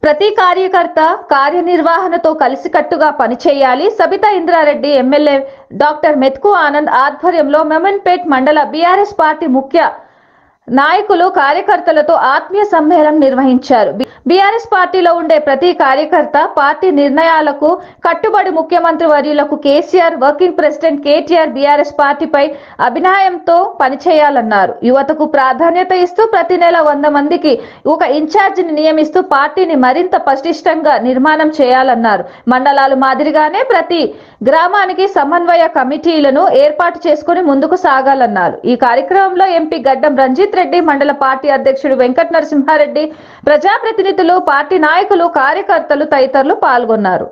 ప్రతి కార్యకర్త కార్యనిర్వహణతో కలిసికట్టుగా పనిచేయాలి సబితా ఇంద్రారెడ్డి ఎమ్మెల్యే డాక్టర్ మెత్కు ఆనంద్ ఆధ్వర్యంలో మెమన్పేట్ మండల బీఆర్ఎస్ పార్టీ ముఖ్య నాయకులు కార్యకర్తలతో ఆత్మీయ సమ్మేళనం నిర్వహించారు బీఆర్ఎస్ పార్టీలో ఉండే ప్రతి కార్యకర్త పార్టీ నిర్ణయాలకు కట్టుబడి ముఖ్యమంత్రి వర్యులకు KCR working president KTR BRS పార్టీపై అభినయంతో పనిచేయాలన్నారు యువతకు ప్రాధాన్యత ఇస్తూ ప్రతి నెల వంద మందికి ఒక ఇన్ఛార్జిని నియమిస్తూ పార్టీని మరింత పటిష్టంగా నిర్మాణం చేయాలన్నారు మండలాలు మాదిరిగానే ప్రతి గ్రామానికి సమన్వయ కమిటీలను ఏర్పాటు చేసుకుని ముందుకు సాగాలన్నారు ఈ కార్యక్రమంలో ఎంపీ గడ్డం రంజిత్ రెడ్డి మండల పార్టీ అధ్యక్షుడు వెంకట నరసింహారెడ్డి ప్రజాప్రతినిధులు పార్టీ నాయకులు కార్యకర్తలు తదితరులు పాల్గొన్నారు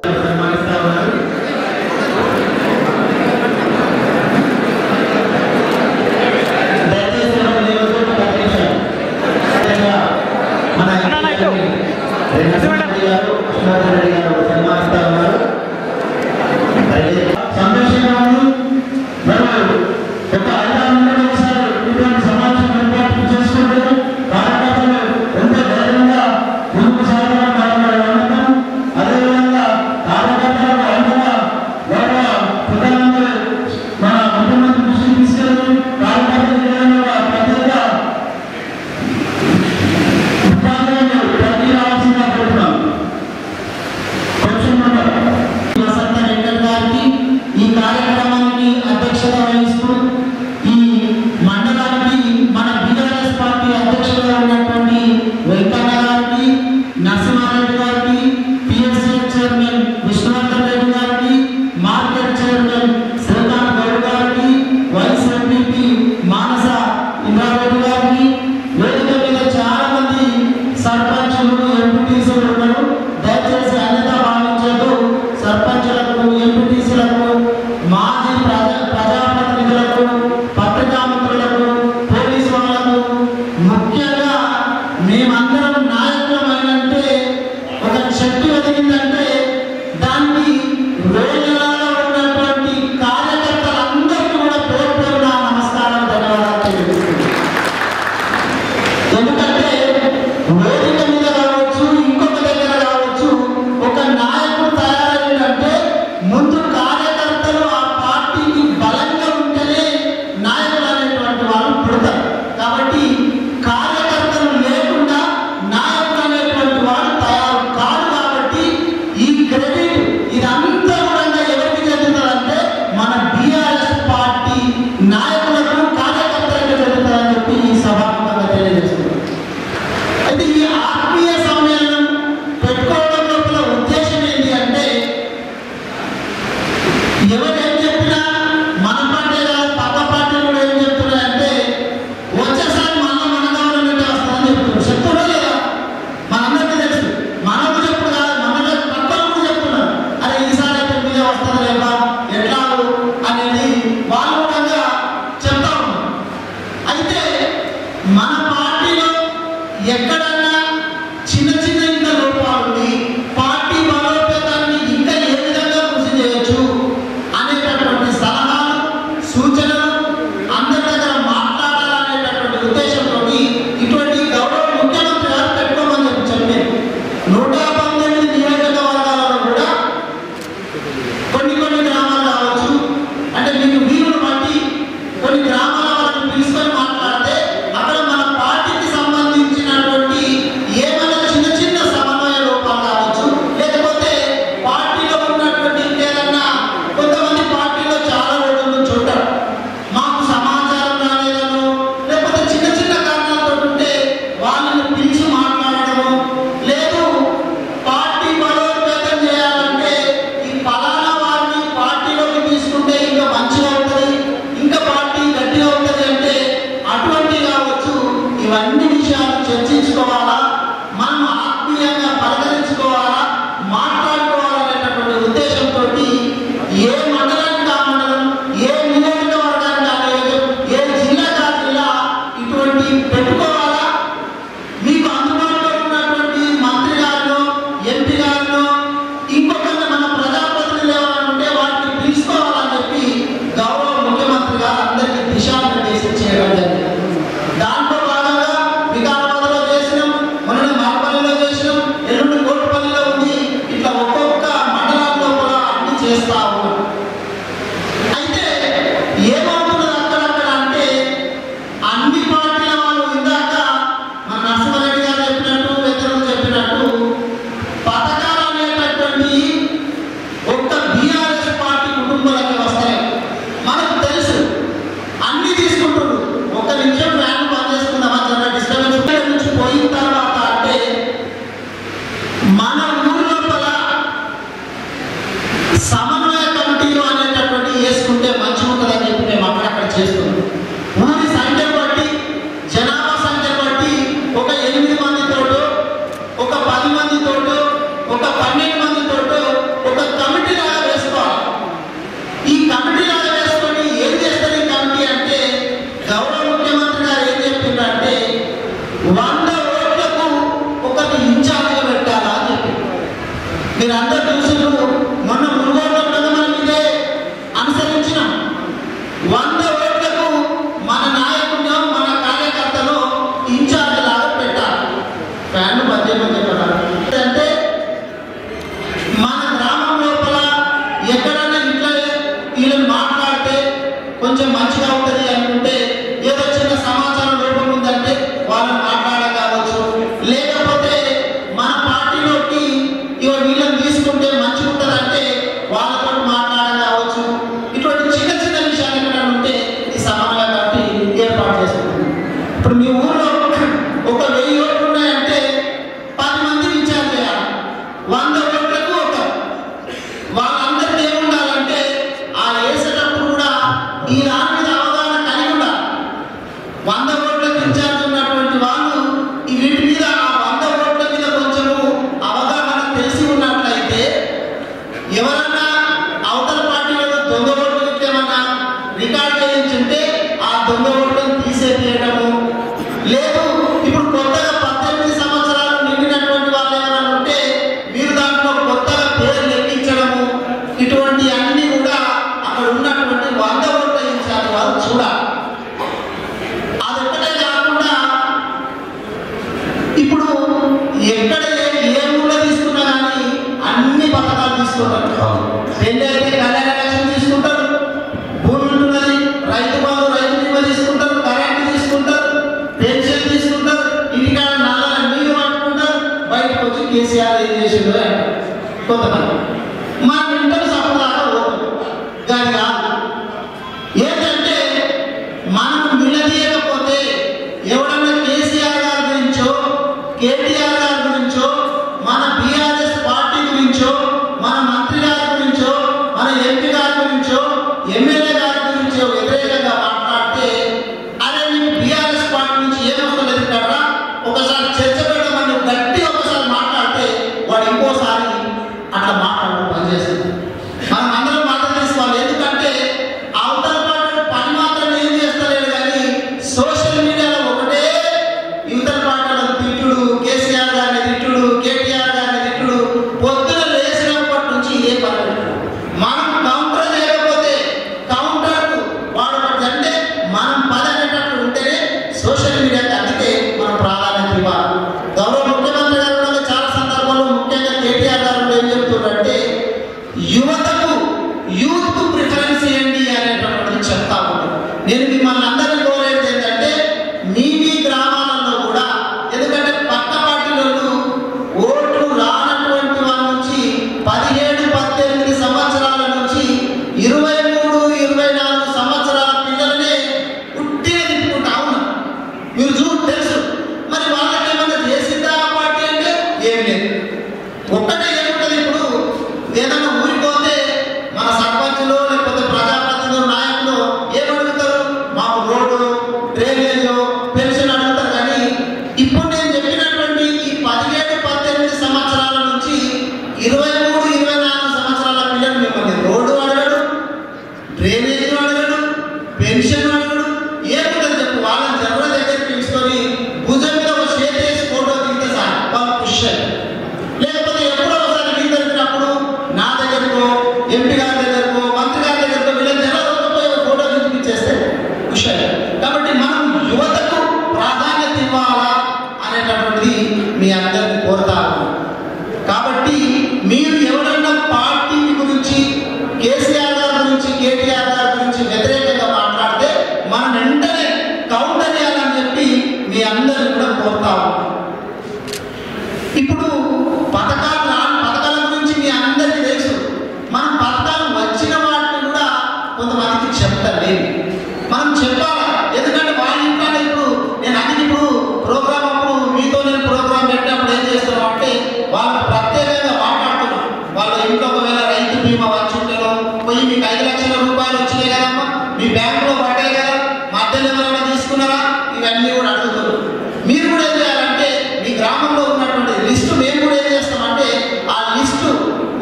దయచేసి మనం నియోజకవర్గ పర్మిషన్. ముఖ్యంగా మన ఎమ్మెల్యేని రెడ్డి గారు, కృష్ణారెడ్డి రెడ్డి గారు సన్మానిస్తా ఉన్నారు. దయచేసి సంతోషంగా ఉంది. మరియు ఒక ఐదారు నెలలు ఒకసారి ఇటువంటి సమావేశం ఏర్పాటు చేసుకుంటారు. కార్యకర్తలు ఎంతో ధైర్యంగా ముందుకు సాగడం మనం నమ్మకం. అదేవిధంగా కార్యకర్తలకు అండగా గౌరవ ప్రధానమంత్రి మన ముఖ్యమంత్రి దృష్టికి తీసుకెళ్ళి కార్యకర్తల విధానంలో ప్రత్యేక ఉపాధ్యాయులు ప్రతి రావాల్సిందిగా కోరుతున్నాం. క్వశ్చన్ నెంబర్ వసంత రెడ్డి గారికి ఈ కార్యక్రమానికి అధ్యక్షత వహిస్తూ ఈ మండలానికి మన బీఆర్ఎస్ పార్టీ అధ్యక్షులుగా ఉన్నటువంటి వెంకన్న గారికి నరసింహారెడ్డి గారికి పిఎస్సీ చైర్మన్ విష్ణువర్ధన్ రెడ్డి గారికి మార్కెట్ చైర్మన్ శ్రీకాంత్ గౌడ్ గారికి వైస్ ఎంపీపీ మానస ఇంద్రారెడ్డి గారికి వేదిక మీద చాలా మంది సర్పంచులు ఎంపీటీసీలు ఉన్నారు దయచేసి అన్యత భావించదు సర్పంచులకు ఎంపీటీసీలకు మాజీ ప్రజా ప్రజాప్రతినిధులకు పత్రికా మిత్రులకు పోలీసు వాళ్ళకు ముఖ్యంగా మేమందరం నాయకులమైనంటే ఒక శక్తి ఒదిగిందంటే దాన్ని వేలలో ఉన్నటువంటి కార్యకర్తలందరికీ కూడా పేరు పేరున నమస్కారం ధన్యవాదాలు తెలియజేస్తున్నాను ఎందుకంటే వేదిక మీద కావచ్చు ఇంకొక దగ్గర కావచ్చు ఒక నాయకుడు తయారైందంటే ముందు కార్యకర్తలు ఆ పార్టీకి బలంగా ఉంటేనే నాయకులు అనేటువంటి వాళ్ళు పుడతారు కాబట్టి కార్యకర్తలు లేకుండా నాయకుడు అనేటువంటి వాడు తయారు కాదు కాబట్టి ఈ సమన్వయ కమిటీలు అనేటటువంటి వేసుకుంటే మంచిగా ఉంటుందని చెప్పి మేము అక్కడక్కడ చేస్తున్నాం ఊరి సంఖ్య బట్టి జనాభా సంఖ్య బట్టి ఒక ఎనిమిది మందితోటో ఒక పది మందితోటో ఒక పన్నెండు మందితోటో ఒక కమిటీ లాగా వేసుకోవాలి ఈ కమిటీ లాగా వేసుకొని ఏం చేస్తారు ఈ కమిటీ అంటే గౌరవ ముఖ్యమంత్రి గారు ఏం చెప్పిందంటే వంద ఓట్లకు ఒకటి ఇన్ఛార్జ్గా పెట్టాలా అని చెప్పి మీరు అందరు చూసిండ్రు మొన్న మునుగోడులో కూడా మనం ఇదే అనుసరించినాం వంద ఓట్లకు మన నాయకుడినో మన కార్యకర్తను ఇన్ఛార్జ్ లాగా పెట్టాలి ఫ్యాన్ మధ్యమని చెప్పాలి అంటే మన గ్రామం లోపల ఎక్కడైనా ఇంట్లో వీళ్ళని మాట్లాడితే కొంచెం మంచిగా ఉంటుంది అనుకుంటే ఏదో చిన్న సమాచారం లోపం ఉందంటే వాళ్ళని మాట్లాడడం కావచ్చు లేకపోతే మన పార్టీలోకి ఇవ వీళ్ళని తీసుకుంటే మంచిగా ఉంటుందంటే వాళ్ళతో మాట్లాడడం కావచ్చు ఇటువంటి చిన్న చిన్న విషయాలు ఎక్కడైనా ఉంటే ఈ సమన్వయ కమిటీ ఏర్పాటు చేస్తుంది ఇప్పుడు మీ ఊర్లో ఒక వెయ్యి ఓట్లు ఉన్నాయంటే పది మంది ఇన్ఛార్జ్ చేయాలి వంద ఓట్లకు ఒక వాళ్ళందరికీ ఏముండాలంటే ఆ వేసేటప్పుడు కూడా ఈ దాని మీద అవగాహన కలిగి ఉండాలి వంద ఓట్లకు ఇన్ఛార్జ్ ఉన్నటువంటి వాళ్ళు ఈ వీటి మీద ఆ వంద ఓట్ల మీద కొంచెము అవగాహన తెలిసి ఉన్నట్లయితే ఎవరన్నా అవతల పార్టీలో దొంగ ఓట్లు ఇట్లేమన్నా రికార్డ్ చేయించుంటే ఆ దొంగ ఓట్లను తీసేయడము లేదు ఇప్పుడు కొత్తగా పద్దెనిమిది సంవత్సరాలు నిండినటువంటి వాళ్ళు ఏమైనా ఉంటే మీరు దాంట్లో కొత్తగా పేరు లెక్కించడము ఇటువంటి అన్ని కూడా అక్కడ ఉన్నటువంటి వంద ఓట్ల ఇన్ఛార్జ్ వాళ్ళు చూడాలి అదొక్కటే కాకుండా ఇప్పుడు ఎక్కడ ఏ- ఏ ఊళ్ళో తీసుకున్నా కానీ అన్ని పథకాలు తీసుకుంటారు పెళ్ళి అయితే కళ్యాణ లక్ష్మి తీసుకుంటారు భూమి ఉంటున్నది రైతు బంధు రైతు బీమా తీసుకుంటారు కరెంట్ తీసుకుంటారు పెన్షన్ తీసుకుంటారు ఇంటికాడ నల్ల నీళ్ళు పట్టుకుంటారు బయటకు వచ్చి కేసీఆర్ ఏం చేసిండో అంటారు కొంతమంది మన ఇంటర్ సపదాగా పోతాం కానీ కాదు ఏంటంటే మనం నిలదీయకపోతే ఎవడన్నా కేసీఆర్ గారి గురించో కేటీఆర్ గారి గురించో మన బీఆర్ఎస్ పార్టీ గురించో మన మంత్రి గారి గురించో మన ఎంపీ గారి గురించో ఎమ్మెల్యే గారి గురించో వ్యతిరేకంగా మాట్లాడితే అరే నీకు బీఆర్ఎస్ పార్టీ నుంచి ఏమొస్తలేదు కదా ఒకసారి చర్చ పెట్టమని గట్టి ఒకసారి మాట్లాడితే వాడు ఇంకోసారి అట్లా మాట్లాడడం పనిచేస్తుంది మనం అందరం మద్దతు తీసుకోవాలి ఎందుకంటే అవతల పార్టీ పని మాత్రం ఏం చేస్తలేడు కానీ సోషల్ మీడియాలో ఒకటే యువతల పార్టీలకు తిట్టుడు కేసీఆర్ గారిని తిట్టుడు కేటీఆర్ గారిని తిట్టుడు పొద్దున లేచినప్పటి నుంచి ఇదే పని పెట్టాడు. మనం కౌంటర్ చేయకపోతే కౌంటర్కు వాడు ఒకటి అంటే మనం పదనేటట్లు ఉంటేనే సోషల్ మీడియాకి అందుకే మనం ప్రాధాన్యత ఇవ్వాలి గౌరవ ముఖ్యమంత్రి గారు కూడా చాలా సందర్భాల్లో ముఖ్యంగా కేటీఆర్ గారు కూడా ఏం చెప్తున్నారంటే యువతకు యూత్ కు ప్రిఫరెన్స్ ఇవ్వండి అనేటటువంటిది చెప్తా ఉంటారు నేను మిమ్మల్ని అందరినీ కోరేది ఏంటంటే మీ మీ గ్రామాలలో కూడా ఎందుకంటే పక్క పార్టీలలో ఓట్లు రానటువంటి వాళ్ళ నుంచి పదిహేడు పద్దెనిమిది సంవత్సరాల నుంచి ఇరవై మూడు ఇరవై నాలుగు సంవత్సరాల పిల్లలనే పుట్టిన తిప్పుకుంటా ఉన్నారు మీరు చూ తెలుసు మరి వాళ్ళకి ఏమన్నా చేసిందా ఆ పార్టీ అంటే ఏం లేదు ఒక్కటే ఏముంటది ఇప్పుడు ఏదైనా ఊరికి పోతే మన సర్పంచులు లేకపోతే ప్రజాప్రతినిధులు నాయకులు ఏమడుగుతారు మాకు రోడ్డు డ్రైనేజ్ పెన్షన్ అడుగుతారు కానీ ఇప్పుడు నేను చెప్పినటువంటి ఈ పదిహేడు పద్దెనిమిది సంవత్సరాల నుంచి ఇరవై మూడు ఇరవై నాలుగు సంవత్సరాల పిల్లలు మిమ్మల్ని రోడ్డు అడగడు డ్రైనేజ్ అడగడు పెన్షన్ అడగడు ఏముంటుంది చెప్పు వాళ్ళని జనరల్ దగ్గరికి తీసుకొని భుజం మీద ఒక చేతి వేసి ఫోటో దిగితే సార్ వాళ్ళు పుష్ లేకపోతే ఎప్పుడో ఒకసారి మీ దొరికినప్పుడు నా దగ్గరకో ఎంపీ గారి దగ్గరకో మంత్రి గారి దగ్గరకో వీళ్ళని జనాలతో పోయి ఒక ఫోటో చూపించేస్తే హుషారు కాబట్టి మనం యువతకు ప్రాధాన్యత ఇవ్వాలా అనేటటువంటిది మీ అందరిని కోరుతా ఉన్నాను. కాబట్టి మీరు ఎవరన్నా పార్టీ గురించి కేసీఆర్ గారి గురించి కేటీఆర్ గారి గురించి వ్యతిరేకంగా మాట్లాడితే మనం వెంటనే కౌంటర్ చేయాలని చెప్పి మీ అందరిని కూడా కోరుతా ఉన్నాను. ఇప్పుడు పథకాలు రాని పథకాల గురించి మీ అందరికీ తెలుసు మనం పథకాలు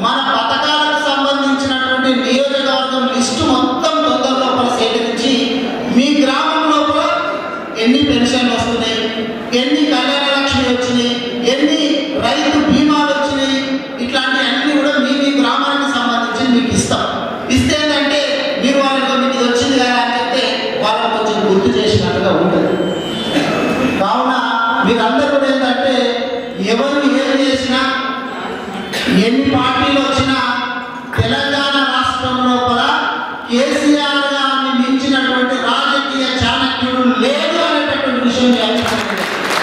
మన పథకాలకు సంబంధించినటువంటి నియోజకవర్గం లిస్టు మొత్తం తొందర లోపల సేకరించి మీ గ్రామం లోపల ఎన్ని పెన్షన్లు వస్తున్నాయి ఎన్ని కళ్యాణ లక్ష్మి వచ్చినాయి ఎన్ని రైతు బీమాలు వచ్చినాయి ఇట్లాంటి అన్ని కూడా మీ మీ గ్రామానికి సంబంధించి మీకు ఇస్తాం ఇస్తే ఏంటంటే మీరు వాళ్ళకి మీకు ఇది వచ్చింది కదా అని చెప్తే వాళ్ళని కొంచెం గుర్తు చేసినట్టుగా ఉంటుంది కావున మీరందరూ కూడా ఏంటంటే ఎవరు ఏం చేసినా ఎన్ని పార్టీలు వచ్చినా తెలంగాణ రాష్ట్రం లోపల కేసీఆర్ గారిని మించినటువంటి రాజకీయ చాణక్యుడు లేదు అనేటటువంటి విషయం గ్రహించండి.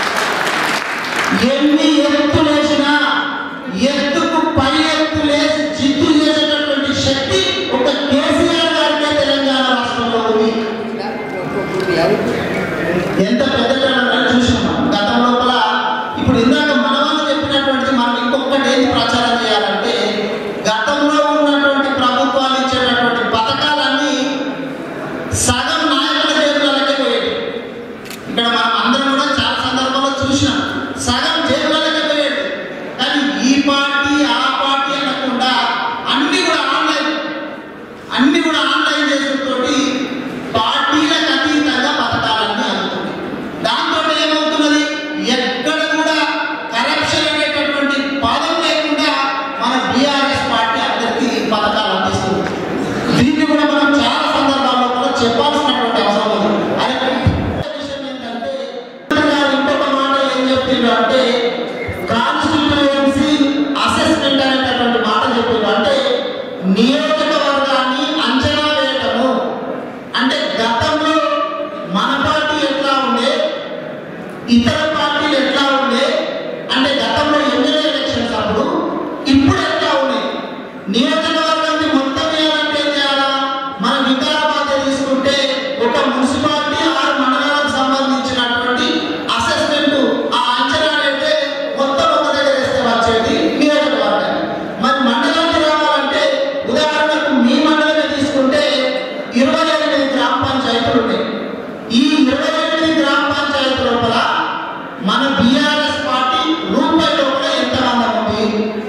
ఎన్ని ఎత్తులేసినా ఎత్తుకు పై ఎత్తులేసి జిద్దు చేసేటటువంటి శక్తి ఒక కేసీఆర్ గారికే తెలంగాణ రాష్ట్రంలో ఉంది ఎంత పెద్ద తేడా చూసాం మనం. గతం లోపల ఇప్పుడు ఇందాక మన వాళ్ళు చెప్పినటువంటి మనం ఇంకొకటి ఏంటి ప్రచారం చేయాలంటే గతంలో ఉన్నటువంటి ప్రభుత్వాలు ఇచ్చేటటువంటి పథకాలన్నీ సగం నాయకుల జేబులకే పోయేది ఇక్కడ మనం అందరం కూడా చాలా సందర్భాల్లో చూసినాం సగం జేబులకే పోయేది కానీ ఈ పార్టీ ఆ పార్టీ అనకుండా అన్ని కూడా ఆన్లైన్ అన్ని కూడా ఆన్లైన్ చేసుతోటి పార్టీలకు అతీతంగా పథకాలన్నీ అందుతున్నాయి దాంతో ఏమవుతున్నది ఎక్కడ కూడా కరప్షన్ అనేటటువంటి పదం లేకుండా మన బీఆర్ఎస్ పార్టీ అందరికీ పథకాలు అందిస్తుంది దీన్ని కూడా మనం చాలా సందర్భాల్లో కూడా చెప్పాల్సినటువంటి అవసరం ఉంది అదే విషయం ఏంటంటే గారు ఇంకొక మాట ఏం చెప్పిండ్రు అంటే కాన్స్టిట్యూయెన్సీ అసెస్మెంట్ అనేటటువంటి మాట చెప్పిండ్రు అంటే నియోజకవర్గాన్ని అంచనా వేయటము అంటే గతంలో మన పార్టీ ఎట్లా ఉండే ఇతర పార్టీలు ఎట్లా ఉండే అంటే గతంలో ఎమ్మెల్యే ఎలక్షన్స్ అప్పుడు ఇప్పుడు ఎట్లా ఉన్నాయి నియోజకవర్గాన్ని మొత్తం వేయాలంటే ఏం చేయాలా మన వికారాబాద్ తీసుకుంటే ఒక మున్సిపాలిటీ ఆరు మండలాలకు సంబంధించినటువంటి అసెస్మెంట్ ఆ అంచనాలు అయితే మొత్తం ఒక దగ్గర వేస్తే వచ్చేది నియోజకవర్గాన్ని మరి మండలానికి రావాలంటే ఉదాహరణకు మీ మండలమే తీసుకుంటే ఇరవై ఎనిమిది గ్రామ పంచాయతీలు ఉన్నాయి ఈ ఇరవై ఎనిమిది గ్రామ పంచాయతీ లోపల మన బీఆర్ఎస్ పార్టీ రూపాయి లోపల ఎంత మందం ఉంది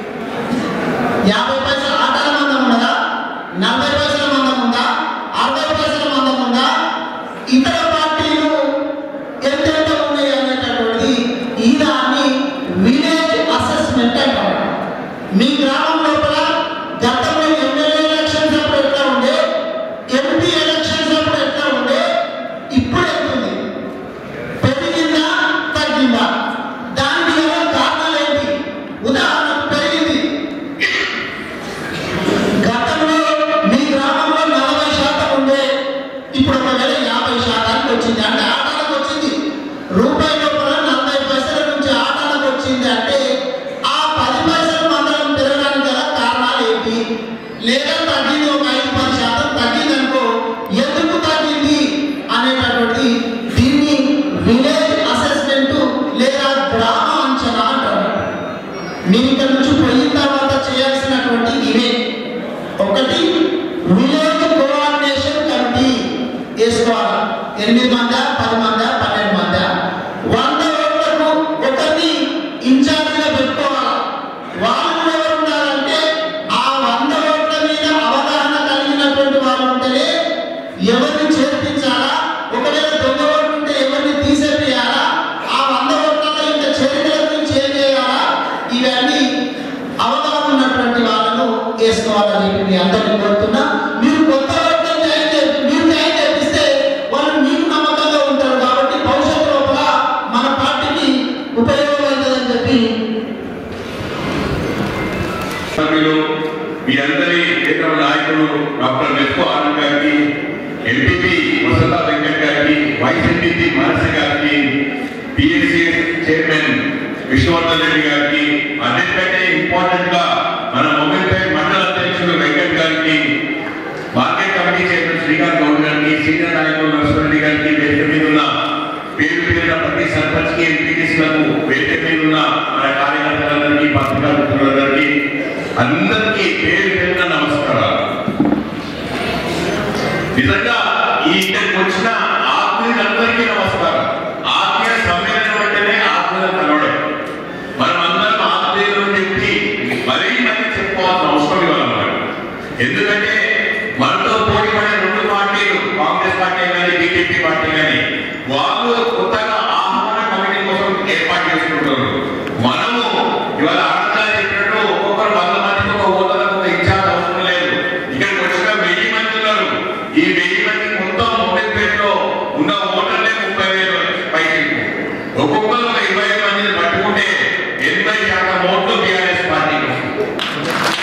యాభై పైసల ఆటల మందం ఉన్నదా నలభై పైసల మందం ఉందా అరవై పైసల మందం ఉందా ఇతర పార్టీలు ఎంతెంత ఉన్నాయి అనేటటువంటిది ఈ దాన్ని విలేజ్ అసెస్మెంట్ అంటారు మీ గ్రామం లోపల గతంలో ఎమ్మెల్యే ఎలక్షన్స్ అప్పుడు ఎట్లా ఉండే ఎంపీ ఎలక్షన్స్ అప్పుడు ఎట్లా ఉండే ఇప్పుడు ఎంత ఉంది పెరిగిందా తగ్గిందా దానికి గల కారణాలు ఏంటి ఉదాహరణకు పెరిగింది గతంలో మీ గ్రామంలో నలభై శాతం ఉండే ఇప్పుడు ఒకవేళ యాభై శాతానికి వచ్చింది అంటే ఆటాలకు వచ్చింది రూపాయి లోపల నలభై పైసల నుంచి ఆటాలకు వచ్చింది అంటే ఆ పది పైసల మందరం పెరగడానికి గల కారణాలు ఏంటి లేదా తగ్గింది ఒక ఐదు పది శాతం తగ్గింది అనుకో ఎందుకు తగ్గింది అనేటటువంటి దీన్ని విలేజ్ అసెస్మెంట్ లేదా గ్రామ అంచనా అంటారు మీరు ఇక్కడ నుంచి పోయిన తర్వాత చేయాల్సినటువంటి ఇవే ఒకటి విలేజ్ కోఆర్డినేషన్ కమిటీ వేసుకోవాలి ఎనిమిది మంది పది మంది పన్నెండు మంది వంద ఓట్లకు ఒకరిని ఇన్ఛార్జిగా పెట్టుకోవాలి వాళ్ళు ఎవరు ఉండాలంటే ఆ వంద ఓట్ల మీద అవగాహన కలిగినటువంటి వాళ్ళు ఉంటేనే ఎవరిని చేర్పించాలా ఒకవేళ దొంగ ఓట్లు ఉంటే ఎవరిని తీసేయాలా ఆ వంద ఓట్లలో ఇంకా చరిత్ర గురించి ఏం చేయాలా ఇవన్నీ అవగాహన ఉన్నటువంటి వాళ్ళను వేసుకోవాలని చెప్పి మీ అందరినీ కోరుతున్నా మీరు కొత్త ఓట్లను జాయిన్ చేయండి మీరు జాయిన్ చేపిస్తే వాళ్ళు మీకు నమ్మకంగా ఉంటారు కాబట్టి భవిష్యత్తు లోపల మన పార్టీకి ఉపయోగపడుతుందని చెప్పి సభ్యులు మీ అందరి కేంద్ర నాయకులు డాక్టర్ మెస్కో ఆనంద్ గారికి ఎంపీపీ వసంత వెంకట్ గారికి వైస్ ఎంపీపీ మానస గారికి పిఎస్సిఎస్ చైర్మన్ విష్ణువర్ధన్ రెడ్డి గారికి అన్నిటికంటే ఇంపార్టెంట్ గా మన మొబైల్ మండల అధ్యక్షుడు వెంకట్ గారికి market committee chairman Srikanth Goud గారికి సీనియర్ నాయకులు నరసింహరెడ్డి గారికి వేదిక మీద ఉన్న పేరు పేరున ప్రతి సర్పంచ్ కి ఎంపీటీసీలకు వేదిక మీద ఉన్న మన కార్యకర్తలందరికీ పత్రికా మిత్రులందరికీ అందరికీ పేరు పేరున నమస్కారాలు నిజంగా ఈ ఇక్కడికి వచ్చిన ఆత్మీయులందరికీ నమస్కారం ఆత్మీయ సమ్మేళనం అంటేనే ఆత్మీయులు కలవడం మనం అందరం ఆత్మీయులు అని చెప్పి మరీ మరీ చెప్పుకోవాల్సిన అవసరం ఎందుకంటే మనతో పోటీ పడే రెండు పార్టీలు కాంగ్రెస్ పార్టీ కానీ బీజేపీ పార్టీ కానీ వాళ్ళు కొత్తగా ఆహ్వాన కమిటీ కోసం ఏర్పాటు చేసుకుంటున్నారు మనము ఇవాళ ఆనందంగా చెప్పినట్టు ఒక్కొక్కరు వంద మందికి ఒక ఓటర్లకు ఒక ఇన్ఛార్జ్ అవసరం లేదు ఇక్కడికి వచ్చిన వెయ్యి మంది ఉన్నారు ఈ వెయ్యి మంది మొత్తం మొబైల్పేటలో ఉన్న ఓటర్లే ముప్పై వేలు పైకి ఒక్కొక్కరు ఒక ఇరవై ఐదు మందిని పట్టుకుంటే ఎనభై శాతం ఓట్లు బీఆర్ఎస్ పార్టీకి వస్తుంది.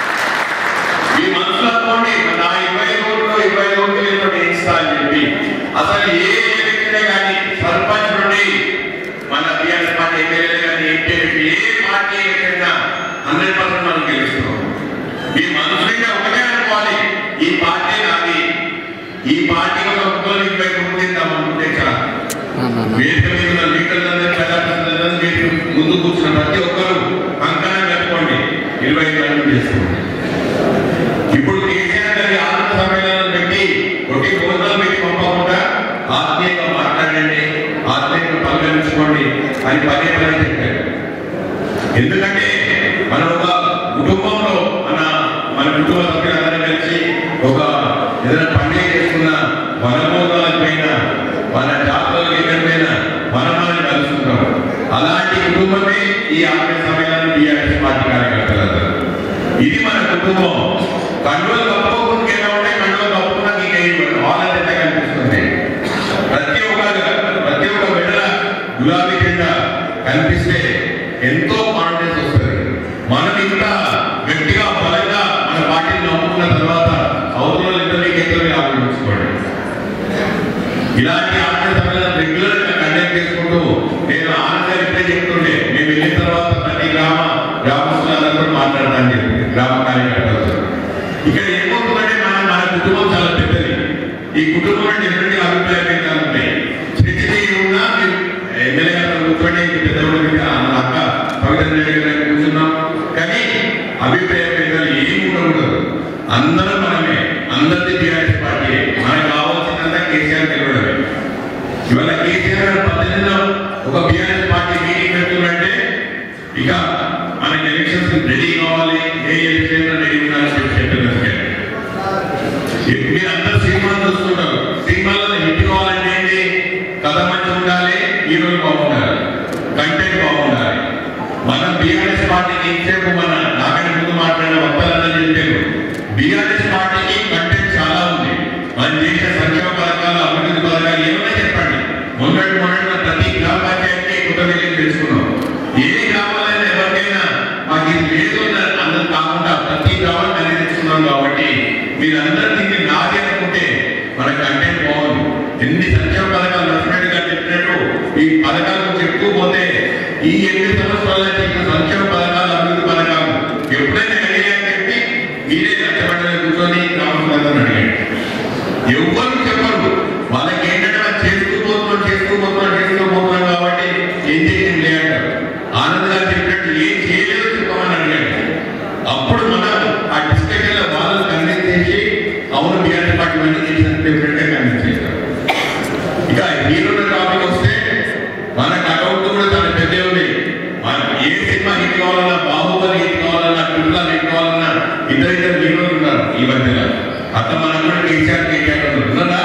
ఈ మనసులో అనుకోండి నా ఇరవై ఓట్లు ఇరవై ఓట్లు ఏదో వేయిస్తా అని చెప్పి అసలు ఏ వ్యక్తినే కానీ సర్పంచ్ నుండి మన టీఆర్ఎస్ పార్టీ ఎమ్మెల్యేలు కానీ ఎంపీ ఏ పార్టీ ఎక్కడైనా హండ్రెడ్ పర్సెంట్ మనం గెలుస్తున్నాం ఈ మనసుగా ఒకటే అనుకోవాలి ఈ పార్టీ నాది ఈ పార్టీ ఒక ఒక్కరు ఇరవై తొమ్మిది అనుకుంటే చాలు వేదిక మీద ఉన్న లీడర్లందరూ ప్రజాప్రతినిధులందరూ మీరు ముందు కూర్చున్న ప్రతి ఒక్కరు కంకణం కట్టుకోండి ఇరవై ఐదు మంది చేసుకోండి ఇప్పుడు కేసీఆర్ గారి ఆనంద సమ్మేళనం పెట్టి ఒకటి భోజనాలు పెట్టి పంపకుండా ఆత్మీయంగా మాట్లాడండి ఆత్మీయంగా పలకరించుకోండి అని పదే పదే చెప్పారు ఎందుకంటే మనం ఒక కుటుంబంలో మన మన కుటుంబ సభ్యులందరం కలిసి ఒక ఏదైనా పండుగ చేసుకున్న వనభోగాలకు పైన మన జాతరలకు ఎక్కడికైనా మనం మనం కలుసుకుంటాం అలాంటి కుటుంబమే ఈ ఆత్మీయ సమ్మేళనం టీఆర్ఎస్ పార్టీ కార్యకర్తలందరూ ఇది మన కుటుంబం కండువలు కప్పుకోకుండా ఎలా ఉంటే కండువలు కప్పుకున్నా మీకు వాళ్ళంటే కనిపిస్తుంది ప్రతి ఒక్క ప్రతి ఒక్క బిడ్డల గులాబీ జెండా కనిపిస్తే ఎంతో కాన్ఫిడెన్స్ వస్తుంది మనం ఇంత గట్టిగా బలంగా మన పార్టీని నమ్ముకున్న తర్వాత అవతల ఇద్దరు ఇద్దరు ఆలోచించుకోండి ఇలాంటి ఆటల సభలను రెగ్యులర్ గా కండక్ట్ చేసుకుంటూ నేను ఆనందంగా ఇప్పుడే చెప్తుండే మేము వెళ్ళిన తర్వాత ప్రతి గ్రామ గ్రామస్తులందరూ కూడా మాట్లాడతాను చెప్పి గ్రామ కార్యకర్తలతో ఇక్కడ ఏమవుతుందంటే మన మన కుటుంబం చాలా పెద్దది ఈ కుటుంబం అంటే ఎటువంటి అభిప్రాయ భేదాలు ఉంటాయి స్థితి ఉన్నా మీరు ఎమ్మెల్యే గారు కూర్చోండి పెద్దవాళ్ళు మీద మన అక్క కవిత రెడ్డి గారు కూర్చున్నాం కానీ అభిప్రాయ భేదాలు ఏమి ఉండకూడదు అందరూ మనమే అందరిది టీఆర్ఎస్ పార్టీ మనకు కావాల్సిందంతా కేసీఆర్ గెలవడమే ఇవాళ కేసీఆర్ గారు పద్దెనిమిదిలో ఒక బీఆర్ఎస్ పార్టీ మీటింగ్ పెడుతుందంటే ఇక మనకి ఎలక్షన్స్ రెడీ కావాలి ఏ ఎలక్షన్ రెడీ ఉండాలని చెప్పి చెప్పారు మీరు అందరూ సినిమాలు చూస్తుంటారు సినిమాలో హిట్ కావాలంటే ఏంటి కథ మంచి ఉండాలి హీరోలు బాగుండాలి కంటెంట్ బాగుండాలి మనం బీఆర్ఎస్ పార్టీకి ఇంతసేపు మన నాకంటే ముందు మాట్లాడిన వక్తలందరూ చెప్పారు బీఆర్ఎస్ పార్టీకి కంటెంట్ చాలా ఉంది మన దేశ సంక్షేమ పథకాలు అభివృద్ధి పథకాలు ఏమైనా చెప్పండి మొన్నటి మొన్నటి ప్రతి గ్రామ పంచాయతీ కొత్త బిల్డింగ్ తెలుసుకున్నాం ఏ గ్రామాలైనా ఎవరికైనా మాకు ఇది లేదు అని అందరూ కాకుండా ప్రతి గ్రామాన్ని అనేది తెచ్చుకున్నాం కాబట్టి మీరందరూ దీన్ని నాది అనుకుంటే మన కంటెంట్ బాగుంది ఎన్ని సంక్షేమ పథకాలు నచ్చినట్టు గారు చెప్పినట్టు ఈ పథకాలు చెప్తూ పోతే ఈ ఎనిమిది సంవత్సరాల చేసిన సంక్షేమ పథకాలు అభివృద్ధి పథకాలు ఎప్పుడైనా ఐడియా అని చెప్పి మీరే కష్టపడ్డని కూర్చొని గ్రామస్తులందరూ అడిగాడు ఎవ్వరు చెప్పరు వాళ్ళకి ఏంటంటే మనం చేస్తూ పోతున్నాం చేస్తూ పోతున్నాం చేస్తూ పోతున్నాం కాబట్టి ఏం చేసింది లేదంటారు ఆనంద్ గారు చెప్పినట్టు ఏం చేయలేదు చెప్పమని అడిగాడు అప్పుడు మనం ఆ డిస్కషన్ లో వాళ్ళు కన్విన్స్ చేసి అవును బీఆర్ఎస్ పార్టీ మంది చేసినట్టు చెప్పినట్టే కన్విన్స్ చేశారు ఇక హీరోల టాపిక్ వస్తే మన అకౌంట్ కూడా చాలా పెద్ద ఉంది మన ఏ సినిమా హిట్ కావాలన్నా బాహుబలి హిట్ కావాలన్నా ట్రిపుల్ హిట్ కావాలన్నా ఇద్దరు ఇద్దరు హీరోలు ఉన్నారు ఈ మధ్యలో అట్లా మనం కూడా కేసీఆర్ కేసీఆర్ ఉన్నారా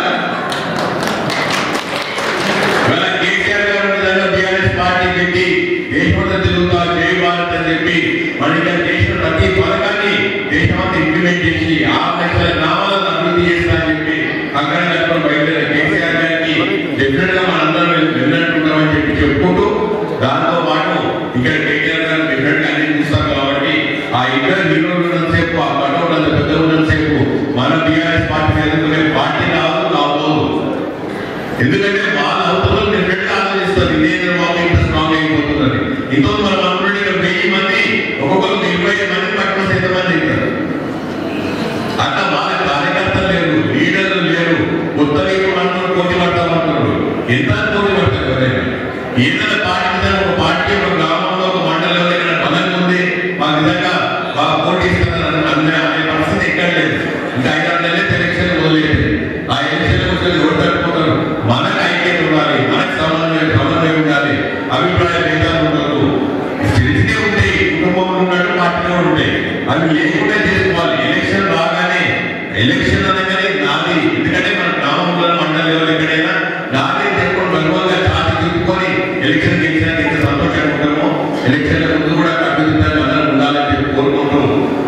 ఇవాళ కేసీఆర్ గారు విధంగా బీఆర్ఎస్ పార్టీ పెట్టి దేశమంతా తిరుగుతా జై భారత్ అని చెప్పి మన ఇక్కడ చేసిన ప్రతి పథకాన్ని దేశమంతా ఇంప్లిమెంట్ చేసి ఆరు లక్షల గ్రామాలను అభివృద్ధి చేస్తా అని చెప్పి అక్కడ కట్టుకొని బయలుదేరి కేసీఆర్ గారికి డెఫినెట్ గా మనందరం వెళ్ళినట్టున్నామని చెప్పి చెప్పుకుంటూ దాంతో పాటు ఇక్కడ కేటీఆర్ గారు డెఫినెట్ గా అన్ని చూస్తారు కాబట్టి ఆ ఇద్దరు హీరోలు ఉన్నంతసేపు ఆ కటౌట్ అంత పెద్ద ఉన్నంతసేపు మన బీఆర్ఎస్ పార్టీ ఎదుర్కొనే పార్టీ రాదు రాబోదు ఎందుకంటే వాళ్ళ అవతలలో డెఫినెట్ గా ఆలోచిస్తారు ఇదేదో బాబు ఇంత స్ట్రాంగ్ అయిపోతున్నది ఇంతో మనం అనుకుంటే ఇక్కడ వెయ్యి మంది ఒక్కొక్కరికి ఇరవై ఐదు మంది పట్టుకొని ఎంతమంది అవుతారు అట్లా వాళ్ళ కార్యకర్తలు లేరు లీడర్లు లేరు ఉత్తరీకు అంటున్నారు పోటీ పడతామంటున్నారు ఎంత పోటీ పడతారు ఎవరైనా ఏదైనా పార్టీ మీద ఒక పార్టీ ఒక గ్రామంలో ఒక మండలంలో ఏదైనా బలంగా ఉంది మా విధంగా బాగా పోటీ ఇస్తున్నారు అనే అనే పరిస్థితి ఎక్కడ లేదు ఇంకా ఐదారు నెలలే ఎలక్షన్ మొదలైంది ఆ ఎలక్షన్ వచ్చి ఎవరు తట్టుకుంటారు మనకు ఐక్యత ఉండాలి మనకు సమన్వయం సమన్వయం ఉండాలి అభిప్రాయ భేదాలు ఉండదు తెలిసినే ఉంటాయి కుటుంబంలో ఉన్నట్టు పార్టీలో ఉంటాయి అవి లేకుండా చేసుకోవాలి ఎలక్షన్ రాగానే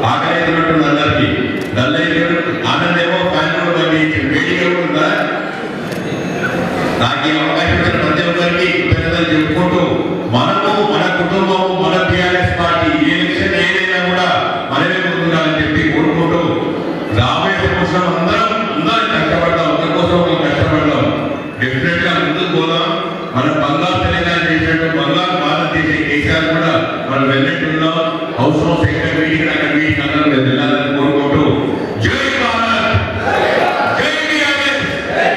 ఆకలి అవుతున్నట్టుంది అందరికి డల్ అయిపోయాడు ఆనందేమో ఫ్యాన్ కూడా బంద్ చేయించాడు వేడిగా కూడా ఉందా నాకు ఈ అవకాశం ఇచ్చిన ప్రతి ఒక్కరికి కృతజ్ఞతలు చెప్పుకుంటూ మనము మన కుటుంబము మన టీఆర్ఎస్ పార్టీ ఏ ఎలక్షన్ ఏదైనా కూడా మనమే ముందుండాలని చెప్పి కోరుకుంటూ రాబోయే సంవత్సరం అందరం అందరం కష్టపడదాం ఒకరి కోసం ఒకరు కష్టపడదాం డెఫినెట్ గా ముందుకు పోదాం మన బంగారు తెలంగాణ చేసినట్టు బంగారు భారతదేశం కేసీఆర్ కూడా మనం వెళ్ళినట్టు ఉన్నాం అవసరం ఎక్కడ మీటింగ్ అక్కడ మీటింగ్ అందరం వెళ్ళాలని కోరుకుంటూ జై భారత్ జై టీఆర్ఎస్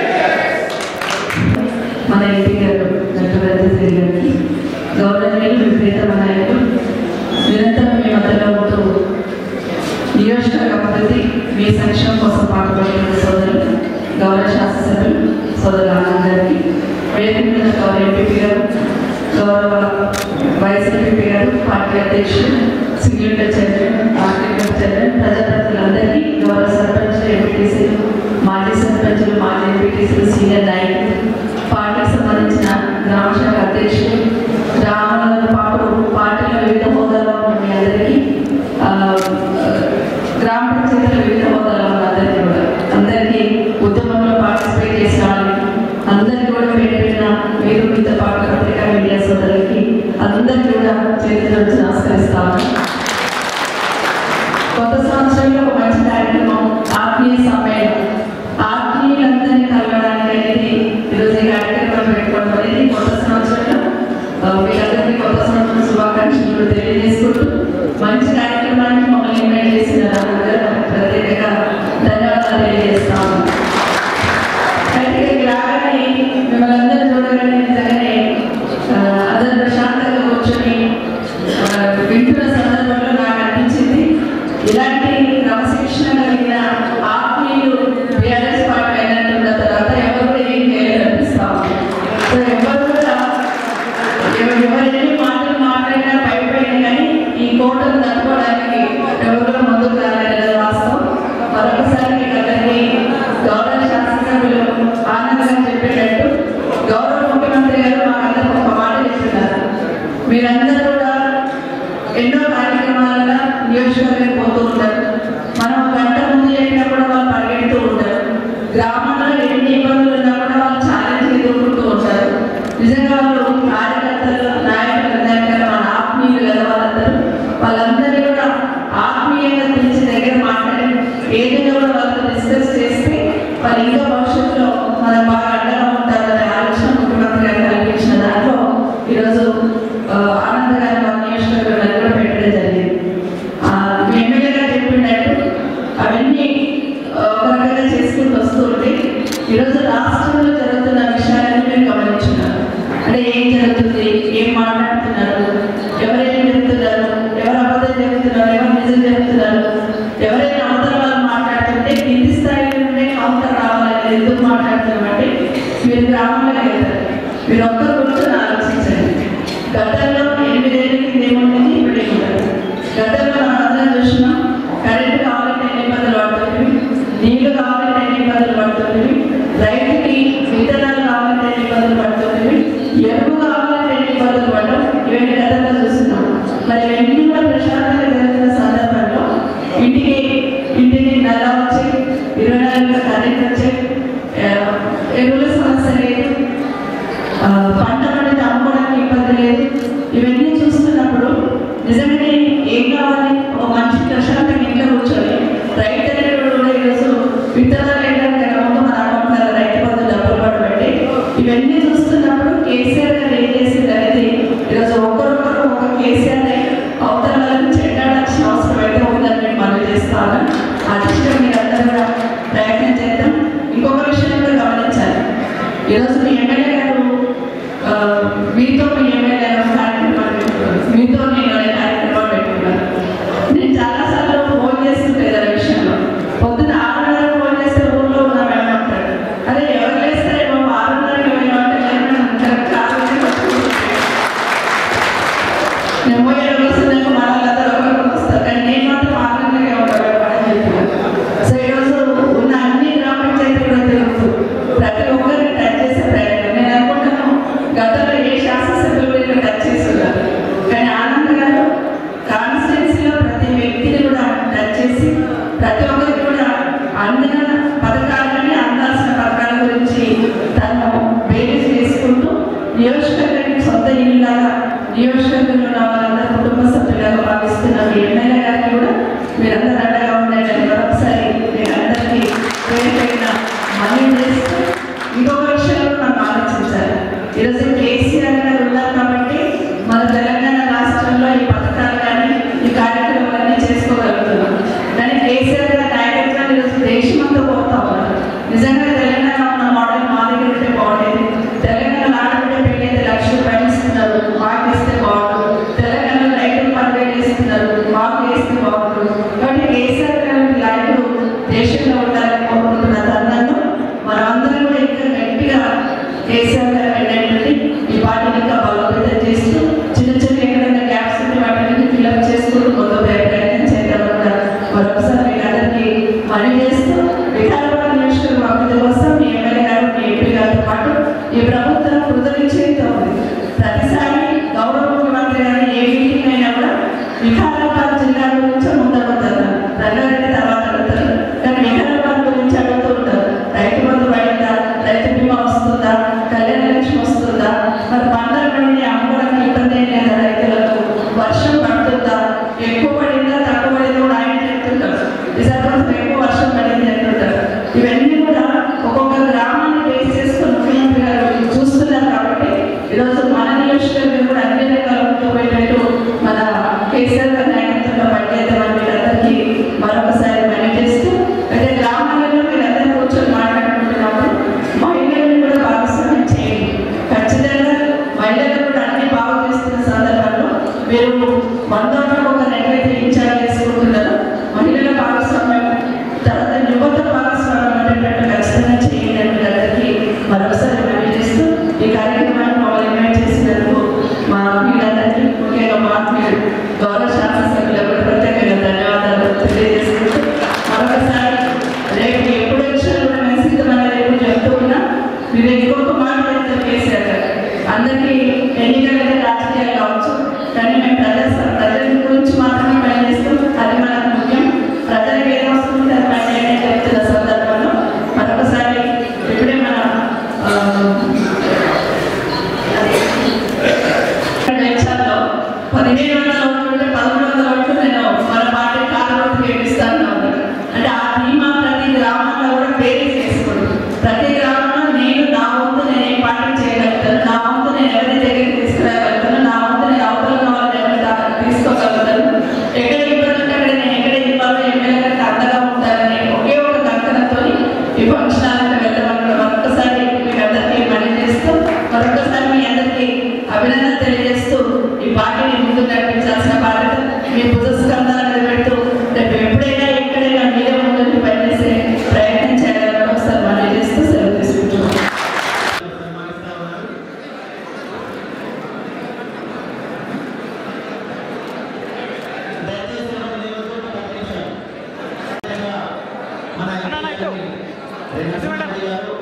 మన ఎంపీ గారు డాక్టర్ రాజేశ్వరి గారికి గౌరవనీయులు విపరీత నాయకులు నిరంతరం మీ మధ్యలో ఉంటూ నియోజకవర్గ అభివృద్ధి మీ సంక్షేమం కోసం పాటుపడుతున్న సోదరులు గౌరవ శాసనసభ్యులు సోదరులు ఆనంద్ గారికి వేదిక మీద గౌరవ ఎంపీ గారు గౌరవ వైస్ ఎంపీ గారు పార్టీ అధ్యక్షులు సింగిల్ చైర్మన్ ఆర్టీఓ చైర్మన్ ప్రజాప్రతినిధులందరికీ గౌరవ సర్పంచులు ఎంపీటీసీలు మాజీ సర్పంచులు మాజీ ఎంపీటీసీలు సీనియర్ నాయకులు పార్టీకి సంబంధించిన గ్రామ శాఖ అధ్యక్షులు గ్రామాలతో పాటు పార్టీల వివిధ హోదాలో ఉన్న మీ అందరికీ ఆ, గ్రామ పంచాయతీల వివిధ హోదాలో ఉన్న అందరికీ కూడా అందరికీ ఉద్యమంలో పార్టిసిపేట్ చేసిన వాళ్ళకి అందరికీ కూడా పెట్టిన మీరు మీతో పాటు పత్రికా మీడియా సోదరులకి అందరికీ కూడా చేతులు వచ్చి నమస్కరిస్తాను కొత్త సంవత్సరంలో ఒక మంచి కార్యక్రమం ఆత్మీయ సమ్మేళనం ఆత్మీయులందరినీ కలవడానికి అనేది ఈరోజు ఈ కార్యక్రమం పెట్టుకోవడం అనేది కొత్త సంవత్సరంలో ఆ, వీళ్ళందరికీ కొత్త సంవత్సరం శుభాకాంక్షలు తెలియజేసుకుంటూ మంచి కార్యక్రమానికి మమ్మల్ని ఇన్వైట్ చేసిన అందరూ ప్రత్యేకంగా ధన్యవాదాలు తెలియజేస్తాము అయితే ఇక్కడికి రాగానే మిమ్మల్ని అందరూ చూడగానే నిజంగానే ఆ, అందరూ ప్రశాంతంగా కూర్చొని ఆ, వింటున్న సందర్భంలో నాకు అనిపించింది ఇలాంటి క్రమశిక్షణ కలిగిన ఆత్మీయులు బీఆర్ఎస్ పార్టీ అయినట్టున్న తర్వాత ఎవరు కూడా ఏం చేయలేరు అనిపిస్తాం సో ఎవరు కూడా ఎవ- ఎవరు ఎన్ని మాటలు మాట్లాడినా భయపడినా కానీ ఈ కోటను తట్టుకోవడానికి ఎవరు కూడా ముందుకు రాలేదు వాస్తవం మరొకసారి మీకు అందరికీ గౌరవ శాసనసభ్యులు ఆనందంగా చెప్పేటట్టు గౌరవ ముఖ్యమంత్రి గారు మాకందరికి ఒక మాట చెప్తున్నారు మీరందరూ కూడా ఎన్నో కార్యక్రమాలలో నియోజకవర్గం పోతూ ఉంటారు మనం ఒక గంట ముందు చెప్పినా కూడా వాళ్ళు పరిగెడుతూ ఉంటారు గ్రామంలో ఎన్ని ఇబ్బందులు ఉన్నా కూడా వాళ్ళు ఛాలెంజ్ ఎదుర్కొంటూ ఉంటారు నిజంగా వాళ్ళు కార్యకర్తలు నాయకులు అందరూ కదా మన ఆత్మీయులు కదా వాళ్ళందరూ వాళ్ళందరినీ కూడా ఆత్మీయంగా పిలిచి దగ్గర మాట్లాడి ఏదైనా కూడా వాళ్ళతో డిస్కస్ చేస్తే వాళ్ళు ఇంకా భవిష్యత్తులో మనకు బాగా అండగా ఉంటారనే ఆలోచన ముఖ్యమంత్రి గారు కల్పించిన దాంట్లో ఈరోజు ఆ, ఆనంద్ గారు మా నియోజకవర్గంలో కూడా పెట్టడం జరిగింది ఆ, మీ ఎమ్మెల్యే గారు చెప్పినట్టు అవన్నీ ఆ, ఒక రకంగా చేసుకుంటూ వస్తుంటే ఈరోజు రాష్ట్రంలో జరుగుతున్న విషయాలను మీరు గమనించున్నారు అంటే ఏం జరుగుతుంది ఏం మాట్లాడుతున్నారు ఎవరేం చెప్తున్నారు ఎవరు అబద్ధం చెప్తున్నారు ఎవరు నిజం చెప్తున్నారు ఎవరైనా అవతల వాళ్ళు మాట్లాడుతుంటే కింది స్థాయిలో నుండే కౌంటర్ రావాలని ఎందుకు మాట్లాడుతున్నామంటే మీరు గ్రామంలో వెళ్తారు మీరు ఒక్కరు కూర్చొని ఆలోచించండి గతంలో ఎనిమిదేళ్ళ కింద ఏముంటుంది ఇప్పుడు ఏముంటుంది గతంలో మనం అందరం చూసినాం కరెంట్ కావాలంటే ఎన్ని ఇబ్బందులు పడుతుంది నీళ్లు కావాలంటే ఎన్ని ఇబ్బందులు పడుతుంది రైతుకి విత్తనాలు కావాలంటే ఎన్ని ఇబ్బందులు పడుతుంది ఎరువు కావాలంటే ఎన్ని ఇబ్బందులు పడడం ఇవన్నీ గతంలో చూస్తున్నాం మరి ఇవన్నీ కూడా ప్రశాంతంగా జరుగుతున్న సందర్భంలో ఇంటికి ఇంటికి నల్ల వచ్చి ఇరవై నాలుగు కరెంట్ వచ్చి ఆ, ఎరువుల సమస్య లేదు ఆ, పంట మరొకసారి మీకు అందరికీ మనవి చేస్తూ వికారాబాద్ నియోజకవర్గం అభివృద్ధి కోసం మీ ఎమ్మెల్యే గారు మీ ఎంపీ గారితో పాటు ఈ ప్రభుత్వం కృతజ్ఞత ఉంది ప్రతిసారి గౌరవ ముఖ్యమంత్రి గారు ఏ మీటింగ్ అయినా కూడా వికారాబాద్ జిల్లా గురించి ముందడుగుతారు రంగారెడ్డి తర్వాత అడుగుతారు కానీ వికారాబాద్ గురించి అడుగుతూ ఉంటారు రైతు బంధు పడిందా రైతు బీమా వస్తుందా కళ్యాణ లక్ష్మి వస్తుందా మరి పంటలు పడింది అమ్ముకోవడానికి ఇబ్బంది ఏం లేదా రైతులకు వర్షం పడుతుందా ఎక్కువ పడిందా తక్కువ పడిందా కూడా ఆయన చెప్తుంటారు విశాఖపట్నం ఎక్కువ వర్షం పడింది అంటుంటారు ఇవన్నీ కూడా ఒక్కొక్క గ్రామాన్ని బేస్ చేసుకుని ముఖ్యమంత్రి గారు చూస్తున్నారు కాబట్టి ఈరోజు మన నియోజకవర్గం కూడా అన్ని రకాల ముందుకు పోయేటట్టు మన కేసీఆర్ గారి నాయకత్వంలో పనిచేద్దామని మీరందరికీ మరొకసారి మనవి చేస్తూ అయితే గ్రామాలలో మీరందరూ కూర్చొని మాట్లాడుకుంటున్నప్పుడు మహిళలను కూడా భాగస్వామ్యం చేయండి ఖచ్చితంగా మహిళలు కూడా అన్ని బాగా చేస్తున్న సందర్భంలో మీరు వందలో ఒక నెట్లయితే ఇన్ఛార్జ్ చేసుకుంటున్నారు మహిళల భాగస్వామ్యం తర్వాత యువత భాగస్వామ్యం ఉండేటట్టు ఖచ్చితంగా చేయండి అని మీరందరికీ మరొకసారి మనవి చేస్తూ ఈ కార్యక్రమాన్ని మమ్మల్ని ఇన్వైట్ చేసినందుకు మా మీరందరికీ ముఖ్యంగా మా మీరు గౌరవ శాసనసభ్యులకు కూడా ప్రత్యేకంగా ధన్యవాదాలు తెలియజేసుకుంటూ మరొకసారి రేపు ఎప్పుడు వచ్చినా కూడా మేము సిద్ధమని రేపు చెప్తూ ఉన్నా మీరు ఇంకొక మాట చెప్తారు కేసీఆర్ గారు అందరికీ ఎన్నికలు అయితే రాజకీయాలు కావచ్చు కానీ మేము ప్రజల ప్రజల గురించి మాత్రమే పనిచేస్తాం అది మనకు ముఖ్యం ప్రజలకు ఏదో వస్తుంది అది పని చేయండి చెప్తున్న సందర్భంలో మరొకసారి ఇప్పుడే మన ఆ, వెంచర్లో పదిహేను వందల ఓట్లు ఉంటే పదమూడు వందల ఓట్లు నేను మన పార్టీ కార్యవర్గం గెలిపిస్తాను అన్నారు అంటే ఆ ధీమా ప్రతి గ్రామంలో కూడా పేరు చేసుకోండి ప్రతి గ్రామంలో నేను నా వంతు నేను ఏ పార్టీ చేయగలుగుతాను నా వంతు నేను ఎవరి దగ్గరికి తీసుకురాగలుగుతాను నా వంతు నేను అవతల వాళ్ళని ఎవరి దాకా తీసుకోగలుగుతాను ఎక్కడ ఇబ్బంది ఉంటే అక్కడ నేను ఎక్కడ ఇబ్బంది ఎమ్మెల్యే గారికి అండగా ఉంటానని ఒకే ఒక కంకణంతో ఈ ఫంక్షన్ హాల్కి వెళ్ళమని కూడా మరొకసారి మీకు అందరికీ మనవి చేస్తూ మరొకసారి మీ అందరికీ అభినందన తెలియజేస్తూ ఈ పార్టీని ముందు నడిపించాల్సిన బాధ్యత మీ భుజస్కంధాల మీద పెడుతూ రేపు ఎప్పుడైనా ఎక్కడైనా మీరే ముందు పనిచేసే ప్రయత్నం చేయాలని ఒకసారి మనవి చేస్తూ సెలవు తీసుకుంటున్నాను సన్మానిస్తా ఉన్నారు దయచేసి ఎవరు లేవద్దు, ఒక నిమిషం. మన అన్న, అన్న, ఇటు. వెంకటరమణ గారు